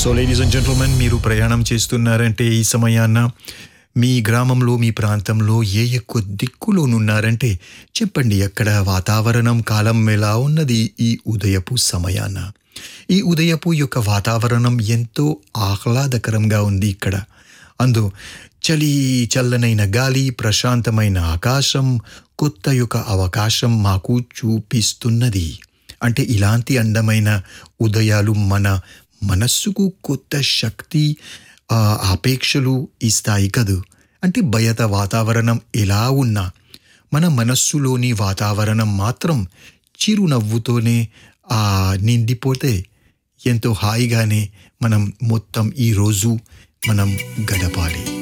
so ladies and gentlemen మీరు ప్రయాణం చేస్తున్నారంటే ఈ సమయాన్న మీ గ్రామంలో మీ ప్రాంతంలో ఏ ఎక్కువ దిక్కులోనున్నారంటే చెప్పండి అక్కడ వాతావరణం కాలం ఎలా ఉన్నది ఈ ఉదయపు సమయాన ఈ ఉదయపు యొక్క వాతావరణం ఎంతో ఆహ్లాదకరంగా ఉంది ఇక్కడ అందు చలి చల్లనైన గాలి ప్రశాంతమైన ఆకాశం కొత్త యొక్క అవకాశం మాకు చూపిస్తున్నది అంటే ఇలాంటి అందమైన ఉదయాలు మన మనస్సుకు కొత్త శక్తి ఆ, ఆపేక్షలు ఇస్తాయి కదూ అంటే బయట వాతావరణం ఎలా ఉన్నా మన మనస్సులోని వాతావరణం మాత్రం చిరునవ్వుతోనే ఆ నిండిపోతే ఎంతో హాయిగానే మనం మొత్తం ఈ రోజు మనం గడపాలి